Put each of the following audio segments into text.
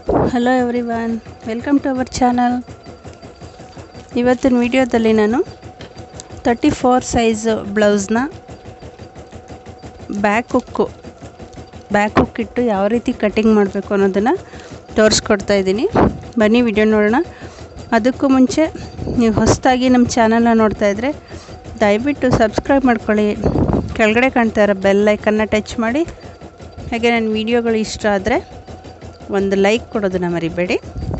hello everyone welcome to our channel ಇವತ್ತಿನ ವಿಡಿಯೋದಲ್ಲಿ ನಾನು ತರ್ಟಿ ಫೋರ್ ಸೈಜ್ ಬ್ಲೌಸ್ನ ಬ್ಯಾಕ್ ಹುಕ್ಕು ಬ್ಯಾಕ್ ಹುಕ್ ಇಟ್ಟು ಯಾವ ರೀತಿ ಕಟಿಂಗ್ ಮಾಡಬೇಕು ಅನ್ನೋದನ್ನು ತೋರಿಸ್ಕೊಡ್ತಾ ಇದ್ದೀನಿ ಬನ್ನಿ ವಿಡಿಯೋ ನೋಡೋಣ ಅದಕ್ಕೂ ಮುಂಚೆ ನೀವು ಹೊಸದಾಗಿ ನಮ್ಮ ಚಾನಲ್ನ ನೋಡ್ತಾ ಇದ್ದರೆ ದಯವಿಟ್ಟು ಸಬ್ಸ್ಕ್ರೈಬ್ ಮಾಡ್ಕೊಳ್ಳಿ ಕೆಳಗಡೆ ಕಾಣ್ತಾ ಇರೋ ಬೆಲ್ ಐಕನ್ನ ಟಚ್ ಮಾಡಿ ಹಾಗೆ ನನ್ನ ವೀಡಿಯೋಗಳು ಇಷ್ಟ ಆದರೆ ಒಂದು ಲೈಕ್ ಕೊಡೋದನ್ನ ಮರಿಬೇಡಿ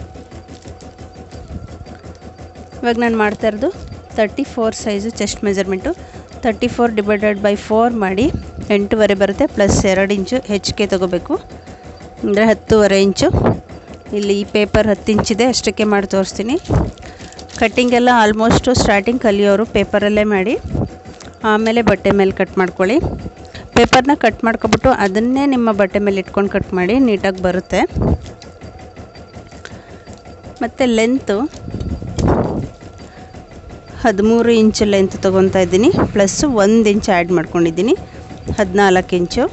ಇವಾಗ ನಾನು ಮಾಡ್ತಾ ಇರೋದು thirty four size chest measurement thirty four divided by four ಮಾಡಿ ಎಂಟೂವರೆ ಬರುತ್ತೆ ಪ್ಲಸ್ ಎರಡು ಇಂಚು ಹೆಚ್ಚಿಗೆ ತೊಗೋಬೇಕು ಅಂದರೆ ಹತ್ತೂವರೆ ಇಂಚು ಇಲ್ಲಿ ಈ ಪೇಪರ್ ಹತ್ತು ಇಂಚಿದೆ ಅಷ್ಟಕ್ಕೆ ಮಾಡಿ ತೋರಿಸ್ತೀನಿ ಕಟ್ಟಿಂಗ್ ಎಲ್ಲ ಆಲ್ಮೋಸ್ಟು ಸ್ಟಾರ್ಟಿಂಗ್ ಕಲಿಯೋರು ಪೇಪರಲ್ಲೇ ಮಾಡಿ ಆಮೇಲೆ ಬಟ್ಟೆ ಮೇಲೆ ಕಟ್ ಮಾಡ್ಕೊಳ್ಳಿ ಪೇಪರ್ನ ಕಟ್ ಮಾಡ್ಕೊಬಿಟ್ಟು ಅದನ್ನೇ ನಿಮ್ಮ ಬಟ್ಟೆ ಮೇಲೆ ಇಟ್ಕೊಂಡು ಕಟ್ ಮಾಡಿ ನೀಟಾಗಿ ಬರುತ್ತೆ ಮತ್ತು ಲೆಂತು ಹದಿಮೂರು ಇಂಚು ಲೆಂತ್ ತೊಗೊತಾ ಇದ್ದೀನಿ ಪ್ಲಸ್ ಒಂದು ಇಂಚ್ ಆ್ಯಡ್ ಮಾಡ್ಕೊಂಡಿದ್ದೀನಿ ಹದಿನಾಲ್ಕು ಇಂಚು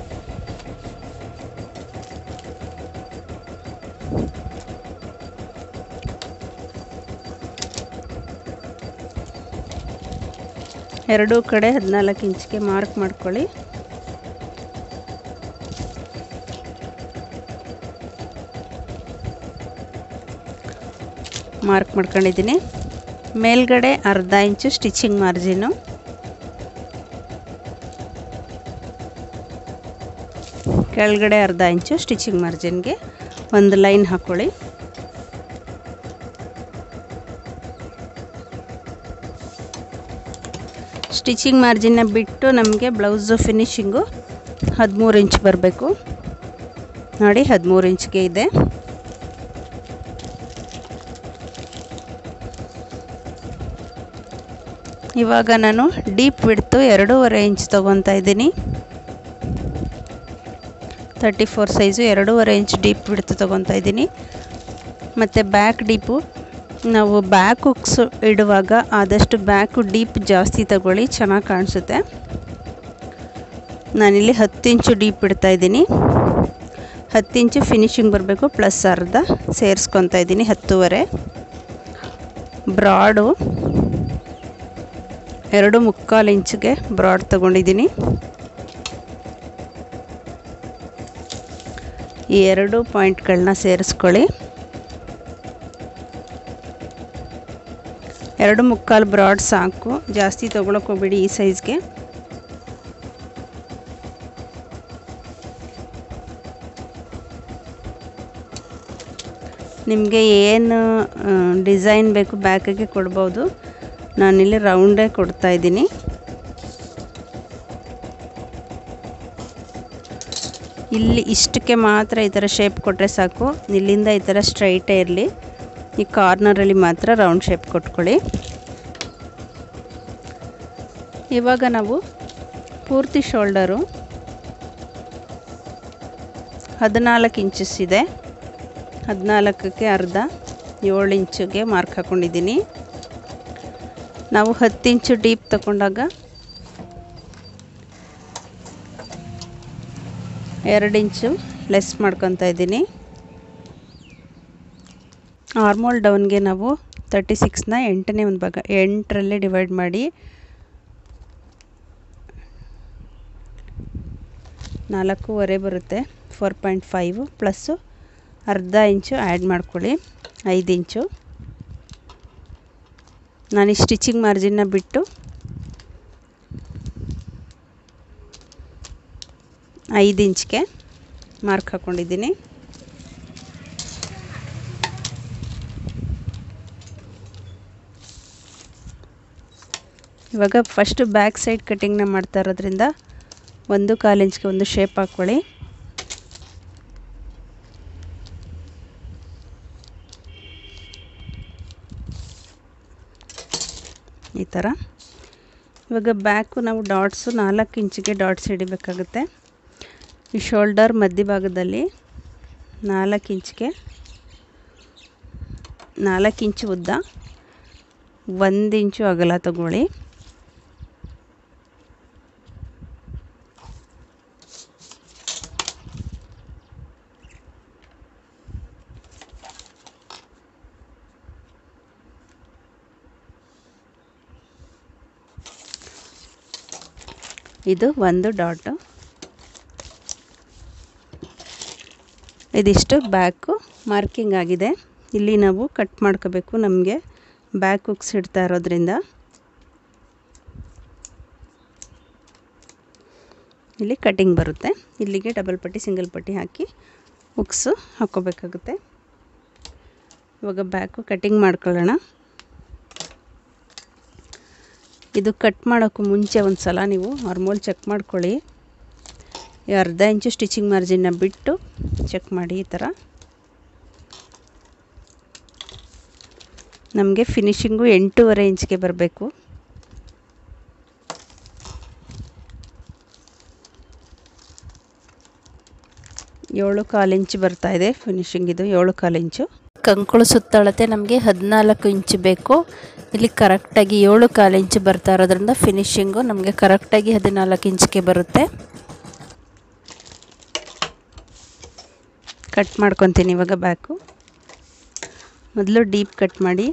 ಎರಡೂ ಕಡೆ ಹದಿನಾಲ್ಕು ಇಂಚ್ಗೆ ಮಾರ್ಕ್ ಮಾಡ್ಕೊಳ್ಳಿ ಮಾರ್ಕ್ ಮಾಡ್ಕೊಂಡಿದ್ದೀನಿ ಮೇಲ್ಗಡೆ ಅರ್ಧ ಇಂಚು ಸ್ಟಿಚಿಂಗ್ ಮಾರ್ಜಿನು ಕೆಳಗಡೆ ಅರ್ಧ ಇಂಚು ಸ್ಟಿಚಿಂಗ್ ಮಾರ್ಜಿನ್ಗೆ ಒಂದು ಲೈನ್ ಹಾಕ್ಕೊಳ್ಳಿ ಸ್ಟಿಚಿಂಗ್ ಮಾರ್ಜಿನ್ನ ಬಿಟ್ಟು ನಮಗೆ ಬ್ಲೌಸು ಫಿನಿಶಿಂಗು ಹದಿಮೂರು ಇಂಚ್ ಬರಬೇಕು ನೋಡಿ ಹದಿಮೂರು ಇಂಚ್ಗೆ ಇದೆ ಇವಾಗ ನಾನು ಡೀಪ್ ಬಿಡ್ತು ಎರಡೂವರೆ ಇಂಚ್ ತೊಗೊತಾ ಇದ್ದೀನಿ ತರ್ಟಿ ಫೋರ್ ಸೈಜು ಎರಡೂವರೆ ಇಂಚ್ ಡೀಪ್ ಬಿಡ್ತು ತೊಗೊತಾ ಇದ್ದೀನಿ ಮತ್ತು ಬ್ಯಾಕ್ ಡೀಪು ನಾವು ಬ್ಯಾಕ್ ಹುಕ್ಸ್ ಇಡುವಾಗ ಆದಷ್ಟು ಬ್ಯಾಕು ಡೀಪ್ ಜಾಸ್ತಿ ತಗೊಳ್ಳಿ ಚೆನ್ನಾಗಿ ಕಾಣಿಸುತ್ತೆ ನಾನಿಲ್ಲಿ ಹತ್ತು ಇಂಚು ಡೀಪ್ ಇಡ್ತಾ ಇದ್ದೀನಿ ಹತ್ತು ಇಂಚು ಫಿನಿಶಿಂಗ್ ಬರಬೇಕು ಪ್ಲಸ್ ಅರ್ಧ ಸೇರಿಸ್ಕೊತಾ ಇದ್ದೀನಿ ಹತ್ತುವರೆ ಬ್ರಾಡು ಎರಡು ಮುಕ್ಕಾಲು ಇಂಚಿಗೆ ಬ್ರಾಡ್ ತಗೊಂಡಿದ್ದೀನಿ ಈ ಎರಡು ಪಾಯಿಂಟ್ಗಳನ್ನ ಸೇರಿಸ್ಕೊಳ್ಳಿ ಎರಡು ಮುಕ್ಕಾಲು ಬ್ರಾಡ್ ಸಾಕು ಜಾಸ್ತಿ ತೊಗೊಳಕ್ಕೆ ಹೋಗ್ಬೇಡಿ ಈ ಸೈಜ್ಗೆ ನಿಮಗೆ ಏನು ಡಿಸೈನ್ ಬೇಕು ಬ್ಯಾಕಿಗೆ ಕೊಡ್ಬೋದು ನಾನಿಲ್ಲಿ ರೌಂಡೇ ಕೊಡ್ತಾ ಇದ್ದೀನಿ ಇಲ್ಲಿ ಇಷ್ಟಕ್ಕೆ ಮಾತ್ರ ಈ ಥರ ಶೇಪ್ ಕೊಟ್ಟರೆ ಸಾಕು ಇಲ್ಲಿಂದ ಈ ಥರ ಸ್ಟ್ರೈಟೇ ಇರಲಿ ಈ ಕಾರ್ನರಲ್ಲಿ ಮಾತ್ರ ರೌಂಡ್ ಶೇಪ್ ಕೊಟ್ಕೊಳ್ಳಿ ಇವಾಗ ನಾವು ಪೂರ್ತಿ ಶೋಲ್ಡರು ಹದಿನಾಲ್ಕು ಇಂಚಸ್ ಇದೆ ಹದಿನಾಲ್ಕಕ್ಕೆ ಅರ್ಧ ಏಳು ಇಂಚಿಗೆ ಮಾರ್ಕ್ ಹಾಕ್ಕೊಂಡಿದ್ದೀನಿ ನಾವು ಹತ್ತು ಇಂಚು ಡೀಪ್ ತಗೊಂಡಾಗ ಎರಡು ಇಂಚು ಲೆಸ್ ಮಾಡ್ಕೊತಾ ಇದ್ದೀನಿ ಆರ್ಮೋಲ್ ಡೌನ್ಗೆ ನಾವು ತರ್ಟಿ ಸಿಕ್ಸ್ನ ಎಂಟನೇ ಒಂದು ಭಾಗ ಎಂಟರಲ್ಲೇ ಡಿವೈಡ್ ಮಾಡಿ ನಾಲ್ಕೂವರೆ ಬರುತ್ತೆ ಫೋರ್ ಪಾಯಿಂಟ್ ಫೈವು ಪ್ಲಸ್ಸು ಅರ್ಧ ಇಂಚು ಆ್ಯಡ್ ಮಾಡ್ಕೊಳ್ಳಿ ಐದು ಇಂಚು ನಾನು ಈ ಸ್ಟಿಚಿಂಗ್ ಮಾರ್ಜಿನ್ನ ಬಿಟ್ಟು ಐದು ಇಂಚ್ಗೆ ಮಾರ್ಕ್ ಹಾಕ್ಕೊಂಡಿದ್ದೀನಿ ಇವಾಗ ಫಸ್ಟು ಬ್ಯಾಕ್ ಸೈಡ್ ಕಟ್ಟಿಂಗ್ನ ಮಾಡ್ತಾ ಇರೋದ್ರಿಂದ ಒಂದು ಕಾಲು ಇಂಚ್ಗೆ ಒಂದು ಶೇಪ್ ಹಾಕ್ಕೊಳ್ಳಿ ಈ ಥರ ಇವಾಗ ಬ್ಯಾಕು ನಾವು ಡಾಟ್ಸು ನಾಲ್ಕು ಇಂಚಿಗೆ ಡಾಟ್ಸ್ ಹಿಡಿಬೇಕಾಗುತ್ತೆ ಈ ಶೋಲ್ಡರ್ ಮಧ್ಯಭಾಗದಲ್ಲಿ ನಾಲ್ಕು ಇಂಚಿಗೆ ನಾಲ್ಕು ಇಂಚು ಉದ್ದ ಒಂದು ಇಂಚು ಅಗಲ ತಗೊಳ್ಳಿ ಇದು ಒಂದು ಡಾಟು ಇದಿಷ್ಟು ಬ್ಯಾಕು ಮಾರ್ಕಿಂಗ್ ಆಗಿದೆ ಇಲ್ಲಿ ನಾವು ಕಟ್ ಮಾಡ್ಕೋಬೇಕು ನಮಗೆ ಬ್ಯಾಕ್ ಹುಕ್ಸ್ ಇಡ್ತಾ ಇರೋದ್ರಿಂದ ಇಲ್ಲಿ ಕಟಿಂಗ್ ಬರುತ್ತೆ ಇಲ್ಲಿಗೆ ಡಬಲ್ ಪಟ್ಟಿ ಸಿಂಗಲ್ ಪಟ್ಟಿ ಹಾಕಿ ಹುಕ್ಸು ಹಾಕ್ಕೋಬೇಕಾಗುತ್ತೆ ಇವಾಗ ಬ್ಯಾಕು ಕಟಿಂಗ್ ಮಾಡ್ಕೊಳ್ಳೋಣ ಇದು ಕಟ್ ಮಾಡೋಕ್ಕೂ ಮುಂಚೆ ಒಂದು ಸಲ ನೀವು ಹಾರ್ಮೋಲ್ ಚೆಕ್ ಮಾಡ್ಕೊಳ್ಳಿ ಈ ಅರ್ಧ ಇಂಚು ಸ್ಟಿಚಿಂಗ್ ಮಾರ್ಜಿನ್ನ ಬಿಟ್ಟು ಚೆಕ್ ಮಾಡಿ ಈ ಥರ ನಮಗೆ ಫಿನಿಶಿಂಗು ಎಂಟೂವರೆ ಇಂಚ್ಗೆ ಬರಬೇಕು ಏಳು ಕಾಲು ಇಂಚು ಬರ್ತಾ ಇದೆ ಫಿನಿಶಿಂಗ್ ಇದು ಏಳು ಕಾಲು ಇಂಚು ಕಂಕುಳು ಸುತ್ತಳತೆ ನಮಗೆ ಹದಿನಾಲ್ಕು ಇಂಚು ಬೇಕು ಇಲ್ಲಿ ಕರೆಕ್ಟಾಗಿ ಏಳು ಕಾಲು ಇಂಚು ಬರ್ತಾ ಇರೋದ್ರಿಂದ ಫಿನಿಶಿಂಗು ನಮಗೆ ಕರೆಕ್ಟಾಗಿ ಹದಿನಾಲ್ಕು ಇಂಚ್ಗೆ ಬರುತ್ತೆ ಕಟ್ ಮಾಡ್ಕೊತೀನಿ ಇವಾಗ ಬ್ಯಾಕು ಮೊದಲು ಡೀಪ್ ಕಟ್ ಮಾಡಿ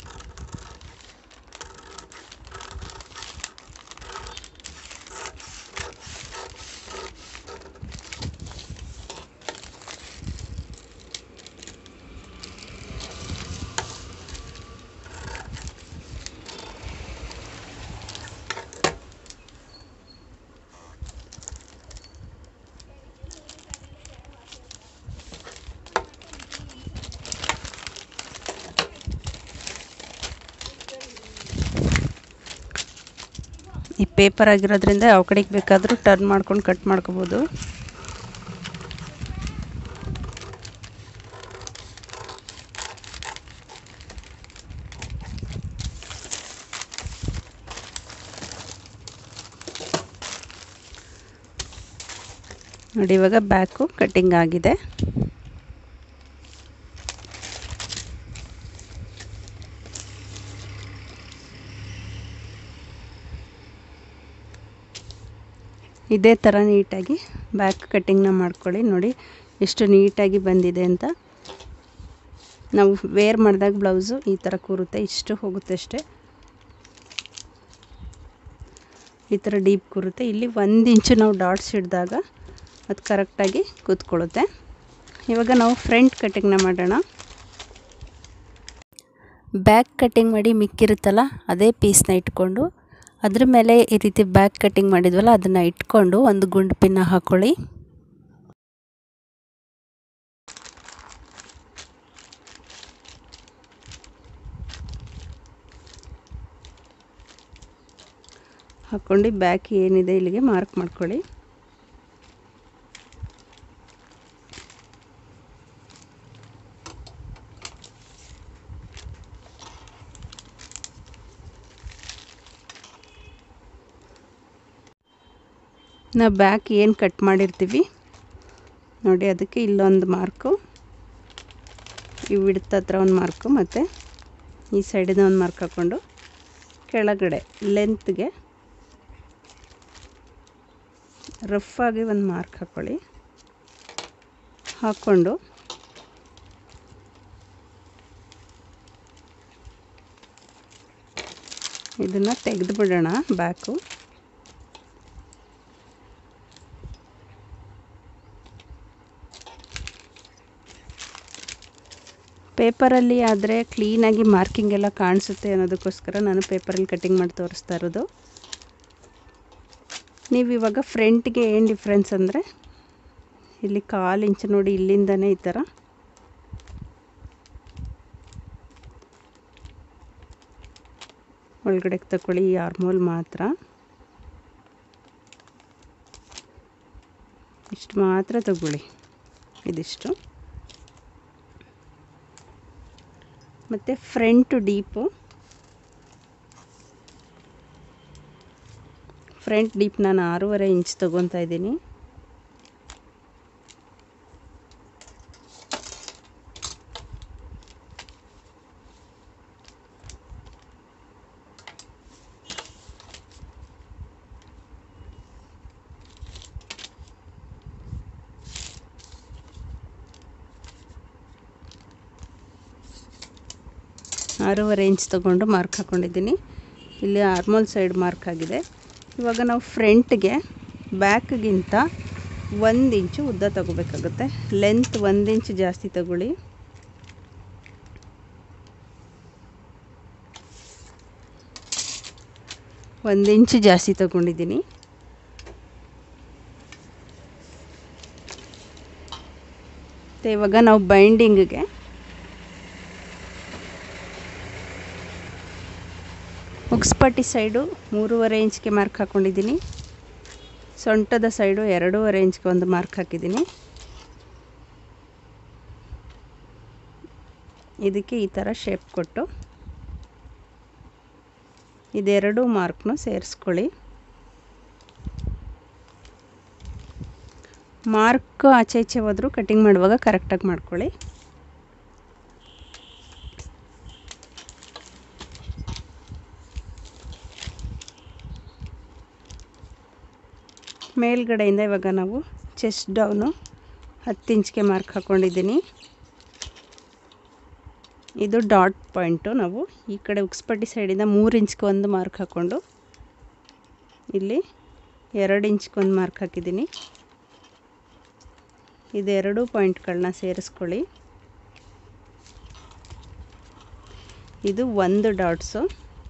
ಈ ಪೇಪರ್ ಆಗಿರೋದ್ರಿಂದ ಯಾವ ಕಡೆಗೆ ಬೇಕಾದರೂ ಟರ್ನ್ ಮಾಡ್ಕೊಂಡು ಕಟ್ ಮಾಡ್ಕೋಬೋದು ನೋಡಿ ಇವಾಗ ಬ್ಯಾಕು ಕಟ್ಟಿಂಗ್ ಆಗಿದೆ ಇದೇ ಥರ ನೀಟಾಗಿ ಬ್ಯಾಕ್ ಕಟ್ಟಿಂಗ್ನ ಮಾಡ್ಕೊಳ್ಳಿ ನೋಡಿ ಎಷ್ಟು ನೀಟಾಗಿ ಬಂದಿದೆ ಅಂತ ನಾವು ವೇರ್ ಮಾಡಿದಾಗ ಬ್ಲೌಸು ಈ ಥರ ಕೂರುತ್ತೆ ಇಷ್ಟು ಹೋಗುತ್ತೆ ಅಷ್ಟೇ ಈ ಥರ ಡೀಪ್ ಕೂರುತ್ತೆ ಇಲ್ಲಿ ಒಂದು ಇಂಚು ನಾವು ಡಾಟ್ಸ್ ಹಿಡಿದಾಗ ಅದು ಕರೆಕ್ಟಾಗಿ ಕೂತ್ಕೊಳ್ಳುತ್ತೆ ಇವಾಗ ನಾವು ಫ್ರಂಟ್ ಕಟ್ಟಿಂಗ್ನ ಮಾಡೋಣ ಬ್ಯಾಕ್ ಕಟ್ಟಿಂಗ್ ಮಾಡಿ ಮಿಕ್ಕಿರುತ್ತಲ್ಲ ಅದೇ ಪೀಸ್ನ ಇಟ್ಕೊಂಡು ಅದ್ರ ಮೇಲೆ ಈ ರೀತಿ ಬ್ಯಾಕ್ ಕಟ್ಟಿಂಗ್ ಮಾಡಿದ್ವಲ್ಲ ಅದನ್ನು ಇಟ್ಕೊಂಡು ಒಂದು ಗುಂಡು ಪಿನ್ನ ಹಾಕ್ಕೊಳ್ಳಿ ಹಾಕ್ಕೊಂಡು ಬ್ಯಾಕ್ ಏನಿದೆ ಇಲ್ಲಿಗೆ ಮಾರ್ಕ್ ಮಾಡ್ಕೊಳ್ಳಿ ನಾವು ಬ್ಯಾಕ್ ಏನು ಕಟ್ ಮಾಡಿರ್ತೀವಿ ನೋಡಿ ಅದಕ್ಕೆ ಇಲ್ಲೊಂದು ಮಾರ್ಕು ಈ ವಿಡ್ತ್ ಹತ್ರ ಒಂದು ಮಾರ್ಕು ಮತ್ತು ಈ ಸೈಡಿಂದ ಒಂದು ಮಾರ್ಕ್ ಹಾಕ್ಕೊಂಡು ಕೆಳಗಡೆ ಲೆಂತ್ಗೆ ರಫಾಗಿ ಒಂದು ಮಾರ್ಕ್ ಹಾಕ್ಕೊಳ್ಳಿ ಹಾಕ್ಕೊಂಡು ಇದನ್ನು ತೆಗೆದು ಬಿಡೋಣ ಬ್ಯಾಕು ಪೇಪರಲ್ಲಿ ಆದರೆ ಕ್ಲೀನಾಗಿ ಮಾರ್ಕಿಂಗ್ ಎಲ್ಲ ಕಾಣಿಸುತ್ತೆ ಅನ್ನೋದಕ್ಕೋಸ್ಕರ ನಾನು ಪೇಪರಲ್ಲಿ ಕಟ್ಟಿಂಗ್ ಮಾಡಿ ತೋರಿಸ್ತಾ ಇರೋದು ನೀವು ಇವಾಗ ಫ್ರಂಟ್ಗೆ ಏನು ಡಿಫ್ರೆನ್ಸ್ ಅಂದರೆ ಇಲ್ಲಿ ಕಾಲು ಇಂಚು ನೋಡಿ ಇಲ್ಲಿಂದನೇ ಈ ಥರ ಒಳಗಡೆ ತಗೊಳ್ಳಿ ಈ ಆರ್ಮೋಲ್ ಮಾತ್ರ ಇಷ್ಟು ಮಾತ್ರ ತಗೊಳ್ಳಿ ಇದಿಷ್ಟು ಮತ್ತು ಫ್ರಂಟು ಡೀಪು ಫ್ರಂಟ್ ಡೀಪ್ ನಾನು ಆರೂವರೆ ಇಂಚ್ ತೊಗೊತಾ ಇದ್ದೀನಿ ಆರೂವರೆ ಇಂಚ್ ತೊಗೊಂಡು ಮಾರ್ಕ್ ಹಾಕ್ಕೊಂಡಿದ್ದೀನಿ ಇಲ್ಲಿ ಆರ್ಮೋಲ್ ಸೈಡ್ ಮಾರ್ಕ್ ಆಗಿದೆ ಇವಾಗ ನಾವು ಫ್ರಂಟ್ಗೆ ಬ್ಯಾಕ್ಗಿಂತ ಒಂದು ಇಂಚು ಉದ್ದ ತಗೋಬೇಕಾಗುತ್ತೆ ಲೆಂತ್ ಒಂದು ಇಂಚ್ ಜಾಸ್ತಿ ತಗೊಳ್ಳಿ ಒಂದು ಇಂಚ್ ಜಾಸ್ತಿ ತಗೊಂಡಿದ್ದೀನಿ ಮತ್ತು ಇವಾಗ ನಾವು ಬೈಂಡಿಂಗಿಗೆ ಉಕ್ಸ್ಪಟ್ಟಿ ಸೈಡು ಮೂರುವರೆ ಇಂಚ್ಗೆ ಮಾರ್ಕ್ ಹಾಕ್ಕೊಂಡಿದ್ದೀನಿ ಸೊಂಟದ ಸೈಡು ಎರಡೂವರೆ ಇಂಚ್ಗೆ ಒಂದು ಮಾರ್ಕ್ ಹಾಕಿದ್ದೀನಿ ಇದಕ್ಕೆ ಈ ಥರ ಶೇಪ್ ಕೊಟ್ಟು ಇದೆರಡು ಮಾರ್ಕ್ನು ಸೇರಿಸ್ಕೊಳ್ಳಿ ಮಾರ್ಕ್ ಆಚೆ ಈಚೆ ಹೋದರೂ ಕಟಿಂಗ್ ಮಾಡುವಾಗ ಕರೆಕ್ಟಾಗಿ ಮಾಡ್ಕೊಳ್ಳಿ ಮೇಲ್ಗಡೆಯಿಂದ ಇವಾಗ ನಾವು ಚೆಸ್ಟ್ ಡೌನು ಹತ್ತು ಇಂಚ್ಗೆ ಮಾರ್ಕ್ ಹಾಕ್ಕೊಂಡಿದ್ದೀನಿ ಇದು ಡಾಟ್ ಪಾಯಿಂಟು ನಾವು ಈ ಕಡೆ ಉಕ್ಸ್ಪಟ್ಟಿ ಸೈಡಿಂದ ಮೂರು ಇಂಚ್ಗೆ ಒಂದು ಮಾರ್ಕ್ ಹಾಕ್ಕೊಂಡು ಇಲ್ಲಿ ಎರಡು ಇಂಚ್ಗೆ ಒಂದು ಮಾರ್ಕ್ ಹಾಕಿದ್ದೀನಿ ಇದೆರಡು ಪಾಯಿಂಟ್ಗಳನ್ನ ಸೇರಿಸ್ಕೊಳ್ಳಿ ಇದು ಒಂದು ಡಾಟ್ಸು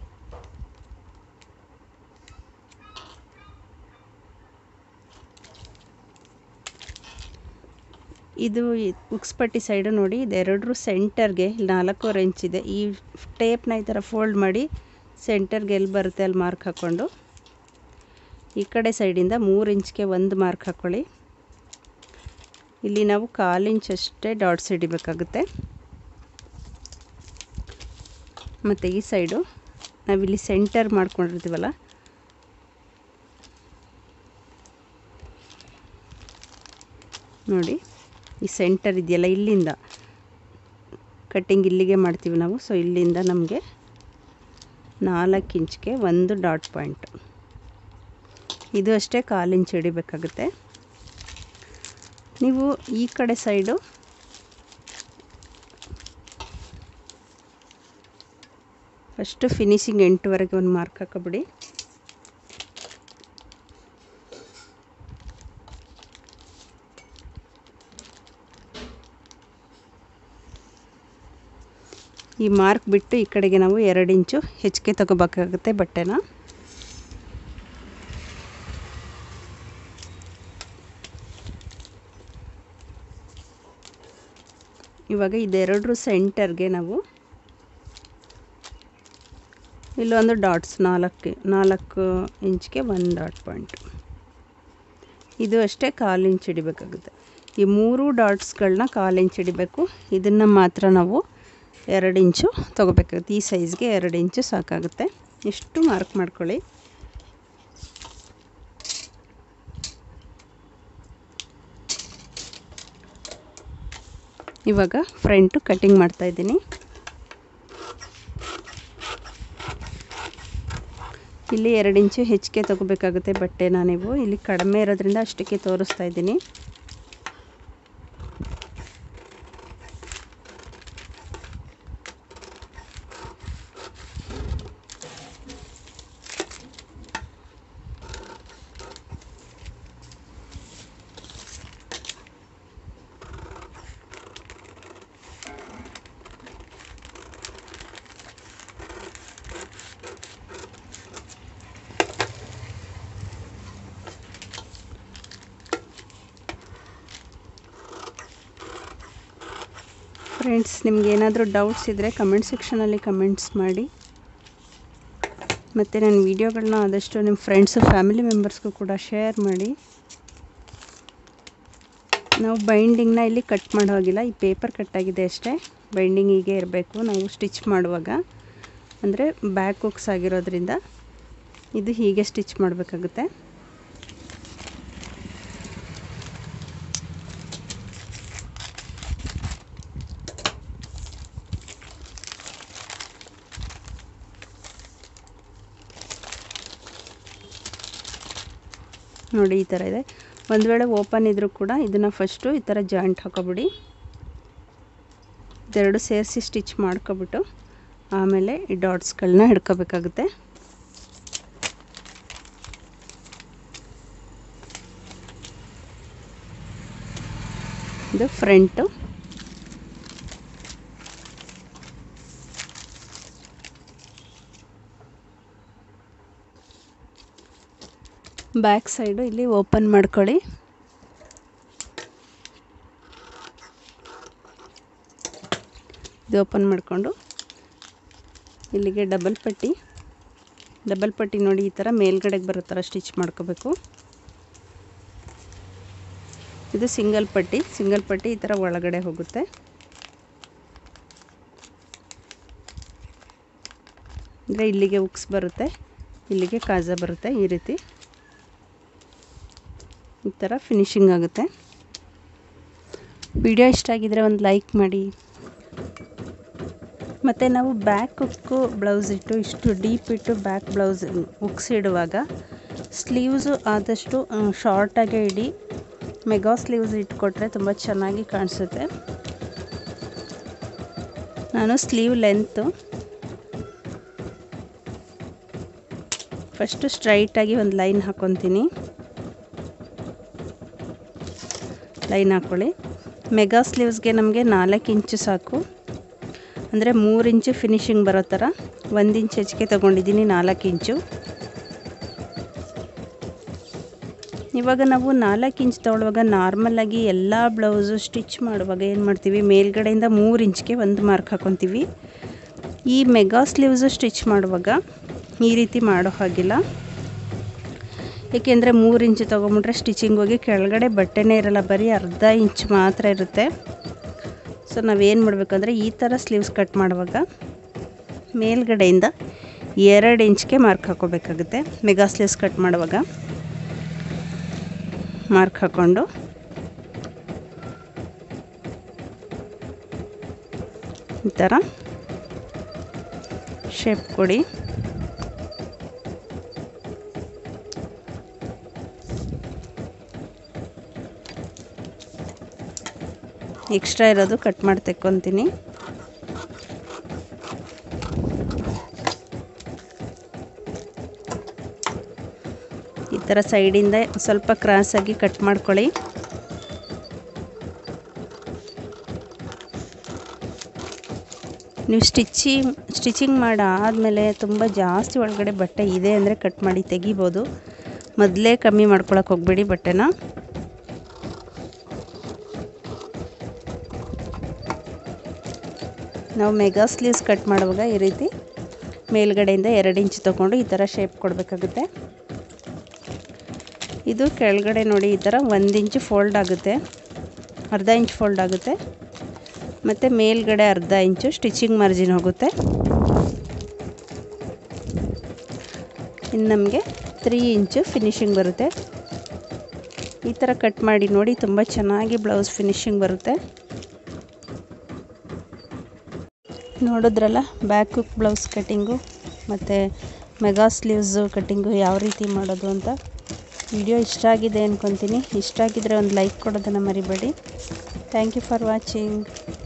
ಇದು ಉಕ್ಸ್ಪಟ್ಟಿ ಸೈಡು ನೋಡಿ ಇದೆರಡರೂ ಸೆಂಟರ್ಗೆ ಇಲ್ಲಿ ನಾಲ್ಕೂವರೆ ಇಂಚ್ ಇದೆ ಈ ಟೇಪ್ನ ಈ ಥರ ಫೋಲ್ಡ್ ಮಾಡಿ ಸೆಂಟರ್ಗೆ ಎಲ್ಲಿ ಬರುತ್ತೆ ಅಲ್ಲಿ ಮಾರ್ಕ್ ಹಾಕ್ಕೊಂಡು ಈ ಕಡೆ ಸೈಡಿಂದ ಮೂರು ಇಂಚ್ಗೆ ಒಂದು ಮಾರ್ಕ್ ಹಾಕ್ಕೊಳ್ಳಿ ಇಲ್ಲಿ ನಾವು ಕಾಲು ಇಂಚ್ ಅಷ್ಟೇ ಡಾಟ್ಸ್ ಹಿಡಿಬೇಕಾಗುತ್ತೆ ಮತ್ತು ಈ ಸೈಡು ನಾವಿಲ್ಲಿ ಸೆಂಟರ್ ಮಾಡ್ಕೊಂಡಿರ್ತೀವಲ್ಲ ನೋಡಿ ಈ ಸೆಂಟರ್ ಇದೆಯಲ್ಲ ಇಲ್ಲಿಂದ ಕಟ್ಟಿಂಗ್ ಇಲ್ಲಿಗೆ ಮಾಡ್ತೀವಿ ನಾವು ಸೊ ಇಲ್ಲಿಂದ ನಮಗೆ ನಾಲ್ಕು ಇಂಚ್ಗೆ ಒಂದು ಡಾಟ್ ಪಾಯಿಂಟ್ ಇದು ಅಷ್ಟೇ ಕಾಲು ಇಂಚ್ ಹಿಡಿಬೇಕಾಗುತ್ತೆ ನೀವು ಈ ಕಡೆ ಸೈಡು ಫಸ್ಟು ಫಿನಿಶಿಂಗ್ ಎಂಟುವರೆಗೆ ಒಂದು ಮಾರ್ಕ್ ಹಾಕೋಬಿಡಿ ಈ ಮಾರ್ಕ್ ಬಿಟ್ಟು ಈ ಕಡೆಗೆ ನಾವು ಎರಡು ಇಂಚು ಹೆಚ್ಚಿಗೆ ತಗೋಬೇಕಾಗುತ್ತೆ ಬಟ್ಟೆನ ಇವಾಗ ಇದೆರಡರ ಸೆಂಟರ್ಗೆ ನಾವು ಇಲ್ಲೊಂದು ಡಾಟ್ಸ್ ನಾಲ್ಕು ನಾಲ್ಕು ಇಂಚ್ಗೆ ಒಂದು ಡಾಟ್ ಪಾಯಿಂಟ್ ಇದು ಅಷ್ಟೇ ಕಾಲು ಇಂಚ್ ಹಿಡಿಬೇಕಾಗುತ್ತೆ ಈ ಮೂರು ಡಾಟ್ಸ್ಗಳನ್ನ ಕಾಲು ಇಂಚ್ ಹಿಡಿಬೇಕು ಇದನ್ನು ಮಾತ್ರ ನಾವು ಎರಡು ಇಂಚು ತೊಗೋಬೇಕಾಗುತ್ತೆ ಈ ಸೈಜ್ಗೆ ಎರಡು ಇಂಚು ಸಾಕಾಗುತ್ತೆ ಇಷ್ಟು ಮಾರ್ಕ್ ಮಾಡ್ಕೊಳ್ಳಿ ಇವಾಗ ಫ್ರಂಟು ಕಟಿಂಗ್ ಮಾಡ್ತಾಯಿದ್ದೀನಿ ಇಲ್ಲಿ ಎರಡು ಇಂಚು ಹೆಚ್ಚಿಗೆ ತೊಗೋಬೇಕಾಗುತ್ತೆ ಬಟ್ಟೆನ ನೀವು ಇಲ್ಲಿ ಕಡಿಮೆ ಇರೋದ್ರಿಂದ ಅಷ್ಟಕ್ಕೆ ತೋರಿಸ್ತಾ ಇದ್ದೀನಿ ಫ್ರೆಂಡ್ಸ್ ನಿಮ್ಗೆ ಏನಾದರೂ ಡೌಟ್ಸ್ ಇದ್ದರೆ ಕಮೆಂಟ್ ಸೆಕ್ಷನಲ್ಲಿ ಕಮೆಂಟ್ಸ್ ಮಾಡಿ ಮತ್ತು ನನ್ನ ವೀಡಿಯೋಗಳನ್ನ ಆದಷ್ಟು ನಿಮ್ಮ ಫ್ರೆಂಡ್ಸು ಫ್ಯಾಮಿಲಿ ಮೆಂಬರ್ಸ್ಗೂ ಕೂಡ ಶೇರ್ ಮಾಡಿ ನಾವು ಬೈಂಡಿಂಗ್ನ ಇಲ್ಲಿ ಕಟ್ ಮಾಡೋ ಹಾಗಿಲ್ಲ ಈ ಪೇಪರ್ ಕಟ್ಟಾಗಿದೆ ಅಷ್ಟೇ ಬೈಂಡಿಂಗ್ ಹೀಗೆ ಇರಬೇಕು ನಾವು ಸ್ಟಿಚ್ ಮಾಡುವಾಗ ಅಂದರೆ ಬ್ಯಾಕ್ ಹುಕ್ಸ್ ಆಗಿರೋದ್ರಿಂದ ಇದು ಹೀಗೆ ಸ್ಟಿಚ್ ಮಾಡಬೇಕಾಗುತ್ತೆ ನೋಡಿ ಈ ಥರ ಇದೆ ಒಂದು ವೇಳೆ ಓಪನ್ ಇದ್ದರೂ ಕೂಡ ಇದನ್ನು ಫಸ್ಟು ಈ ಥರ ಜಾಯಿಂಟ್ ಹಾಕೋಬಿಡಿ ಇದೆರಡು ಸೇರಿಸಿ ಸ್ಟಿಚ್ ಮಾಡ್ಕೊಬಿಟ್ಟು ಆಮೇಲೆ ಈ ಡಾಟ್ಸ್ಗಳನ್ನ ಹಿಡ್ಕೋಬೇಕಾಗುತ್ತೆ ಇದು ಫ್ರಂಟು ಬ್ಯಾಕ್ ಸೈಡು ಇಲ್ಲಿ ಓಪನ್ ಮಾಡ್ಕೊಳ್ಳಿ ಇದು ಓಪನ್ ಮಾಡಿಕೊಂಡು ಇಲ್ಲಿಗೆ ಡಬಲ್ ಪಟ್ಟಿ ಡಬಲ್ ಪಟ್ಟಿ ನೋಡಿ ಈ ಥರ ಮೇಲ್ಗಡೆಗೆ ಬರೋ ಥರ ಸ್ಟಿಚ್ ಮಾಡ್ಕೋಬೇಕು ಇದು ಸಿಂಗಲ್ ಪಟ್ಟಿ ಸಿಂಗಲ್ ಪಟ್ಟಿ ಈ ಥರ ಒಳಗಡೆ ಹೋಗುತ್ತೆ ಅಂದರೆ ಇಲ್ಲಿಗೆ ಉಕ್ಸ್ ಬರುತ್ತೆ ಇಲ್ಲಿಗೆ ಕಾಜಾ ಬರುತ್ತೆ ಈ ರೀತಿ ಈ ಥರ ಫಿನಿಶಿಂಗ್ ಆಗುತ್ತೆ ವಿಡಿಯೋ ಇಷ್ಟ ಆಗಿದರೆ ಒಂದು ಲೈಕ್ ಮಾಡಿ ಮತ್ತು ನಾವು ಬ್ಯಾಕ್ ಉಕ್ಕು ಬ್ಲೌಸ್ ಇಟ್ಟು ಇಷ್ಟು ಡೀಪ್ ಇಟ್ಟು ಬ್ಯಾಕ್ ಬ್ಲೌಸ್ ಉಕ್ಸ್ ಇಡುವಾಗ ಸ್ಲೀವ್ಸು ಆದಷ್ಟು ಶಾರ್ಟಾಗೇ ಇಡಿ ಮೆಗಾ ಸ್ಲೀವ್ಸ್ ಇಟ್ಕೊಟ್ರೆ ತುಂಬ ಚೆನ್ನಾಗಿ ಕಾಣಿಸುತ್ತೆ ನಾನು ಸ್ಲೀವ್ ಲೆಂತು ಫಸ್ಟು ಸ್ಟ್ರೈಟಾಗಿ ಒಂದು ಲೈನ್ ಹಾಕ್ಕೊತೀನಿ ಲೈನ್ ಹಾಕ್ಕೊಳ್ಳಿ ಮೆಗಾ ಸ್ಲೀವ್ಸ್ಗೆ ನಮಗೆ ನಾಲ್ಕು ಇಂಚು ಸಾಕು ಅಂದರೆ ಮೂರು ಇಂಚು ಫಿನಿಶಿಂಗ್ ಬರೋ ಥರ ಒಂದು ಇಂಚ್ ಹೆಚ್ಚಿಗೆ ತೊಗೊಂಡಿದ್ದೀನಿ ನಾಲ್ಕು ಇಂಚು ಇವಾಗ ನಾವು ನಾಲ್ಕು ಇಂಚ್ ತೊಗೊಳ್ಳುವಾಗ ನಾರ್ಮಲಾಗಿ ಎಲ್ಲ ಬ್ಲೌಸು ಸ್ಟಿಚ್ ಮಾಡುವಾಗ ಏನು ಮಾಡ್ತೀವಿ ಮೇಲ್ಗಡೆಯಿಂದ ಮೂರು ಇಂಚ್ಗೆ ಒಂದು ಮಾರ್ಕ್ ಹಾಕ್ಕೊತೀವಿ ಈ ಮೆಗಾ ಸ್ಲೀವ್ಸು ಸ್ಟಿಚ್ ಮಾಡುವಾಗ ಈ ರೀತಿ ಮಾಡೋ ಹಾಗಿಲ್ಲ ಏಕೆಂದರೆ ಮೂರು ಇಂಚು ತೊಗೊಂಬಿಟ್ರೆ ಸ್ಟಿಚಿಂಗ್ ಹೋಗಿ ಕೆಳಗಡೆ ಬಟ್ಟೆನೇ ಇರಲ್ಲ ಬರೀ ಅರ್ಧ ಇಂಚ್ ಮಾತ್ರ ಇರುತ್ತೆ ಸೊ ನಾವೇನು ಮಾಡಬೇಕಂದ್ರೆ ಈ ಥರ ಸ್ಲೀವ್ಸ್ ಕಟ್ ಮಾಡುವಾಗ ಮೇಲ್ಗಡೆಯಿಂದ ಎರಡು ಇಂಚ್ಗೆ ಮಾರ್ಕ್ ಹಾಕೋಬೇಕಾಗುತ್ತೆ ಮೆಗಾ ಸ್ಲೀವ್ಸ್ ಕಟ್ ಮಾಡುವಾಗ ಮಾರ್ಕ್ ಹಾಕ್ಕೊಂಡು ಈ ಥರ ಶೇಪ್ ಕೊಡಿ ಎಕ್ಸ್ಟ್ರಾ ಇರೋದು ಕಟ್ ಮಾಡಿ ತೆಕ್ಕೊತೀನಿ ಈ ಥರ ಸೈಡಿಂದ ಸ್ವಲ್ಪ ಕ್ರಾಸಾಗಿ ಕಟ್ ಮಾಡ್ಕೊಳ್ಳಿ ನೀವು ಸ್ಟಿಚಿಂಗ್ ಸ್ಟಿಚಿಂಗ್ ಮಾಡಾದಮೇಲೆ ತುಂಬ ಜಾಸ್ತಿ ಒಳಗಡೆ ಬಟ್ಟೆ ಇದೆ ಅಂದರೆ ಕಟ್ ಮಾಡಿ ತೆಗಿಬೋದು ಮೊದಲೇ ಕಮ್ಮಿ ಮಾಡ್ಕೊಳಕ್ಕೆ ಹೋಗಬೇಡಿ ಬಟ್ಟೆನ ನಾವು ಮೆಗಾ ಸ್ಲೀವ್ಸ್ ಕಟ್ ಮಾಡುವಾಗ ಈ ರೀತಿ ಮೇಲ್ಗಡೆಯಿಂದ ಎರಡು ಇಂಚ್ ತೊಗೊಂಡು ಈ ಥರ ಶೇಪ್ ಕೊಡಬೇಕಾಗುತ್ತೆ ಇದು ಕೆಳಗಡೆ ನೋಡಿ ಈ ಥರ ಒಂದು ಇಂಚು ಫೋಲ್ಡ್ ಆಗುತ್ತೆ ಅರ್ಧ ಇಂಚ್ ಫೋಲ್ಡ್ ಆಗುತ್ತೆ ಮತ್ತು ಮೇಲ್ಗಡೆ ಅರ್ಧ ಇಂಚು ಸ್ಟಿಚಿಂಗ್ ಮಾರ್ಜಿನ್ ಹೋಗುತ್ತೆ ಇನ್ನು ನಮಗೆ ತ್ರೀ ಇಂಚು ಫಿನಿಶಿಂಗ್ ಬರುತ್ತೆ ಈ ಥರ ಕಟ್ ಮಾಡಿ ನೋಡಿ ತುಂಬ ಚೆನ್ನಾಗಿ ಬ್ಲೌಸ್ ಫಿನಿಶಿಂಗ್ ಬರುತ್ತೆ ನೋಡಿದ್ರಲ್ಲ ಬ್ಯಾಕ್ ಹುಕ್ ಬ್ಲೌಸ್ ಕಟ್ಟಿಂಗು ಮತ್ತು ಮೆಗಾ ಸ್ಲೀವ್ಸು ಕಟ್ಟಿಂಗು ಯಾವ ರೀತಿ ಮಾಡೋದು ಅಂತ ವಿಡಿಯೋ ಇಷ್ಟ ಆಗಿದೆ ಅಂದ್ಕೊತೀನಿ ಇಷ್ಟ ಆಗಿದರೆ ಒಂದು ಲೈಕ್ ಕೊಡೋದನ್ನು ಮರಿಬೇಡಿ ಥ್ಯಾಂಕ್ ಯು ಫಾರ್ ವಾಚಿಂಗ್